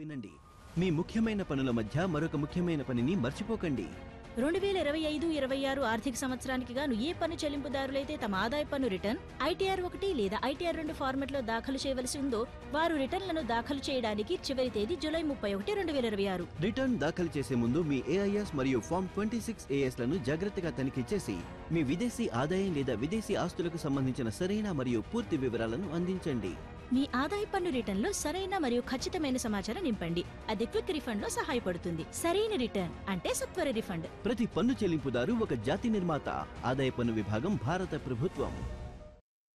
వినండి మీ ముఖ్యమైన పనుల మధ్య మరొక ముఖ్యమైన పనిని మర్చిపోకండి రెండు వేల ఇరవై ఐదు ఇరవై ఆరు ఆర్థిక సంవత్సరానికి గాను ఏ పన్ను చెల్లింపుదారులైతే తమ ఆదాయ పన్ను రిటర్న్ ఐటీఆర్ ఒకటి లేదా ఐటీఆర్ రెండు ఫార్మెట్ లో దాఖలు చేయవలసి ఉందో వారు రిటర్న్లను దాఖలు చేయడానికి చివరి తేదీ జూలై ముప్పై ఒకటి రెండు వేల ఇరవై ఆరు రిటర్న్ దాఖలు చేసే ముందు మీ ఏఐఎస్ మరియు ఫామ్ ట్వంటీ సిక్స్ ఏఎస్ లను జాగ్రత్తగా తనిఖీ చేసి మీ విదేశీ ఆదాయం లేదా విదేశీ ఆస్తులకు సంబంధించిన సరైన మరియు పూర్తి వివరాలను అందించండి మీ ఆదాయ పన్ను రిటర్న్ లో సరైన మరియు ఖచ్చితమైన సమాచారం నింపండి అది క్విక్ రిఫండ్ లో సహాయపడుతుంది సరైన రిటర్న్ అంటే సత్వర రిఫండ్ ప్రతి పన్ను చెల్లింపుదారు ఒక జాతి నిర్మాత ఆదాయ పన్ను విభాగం భారత ప్రభుత్వం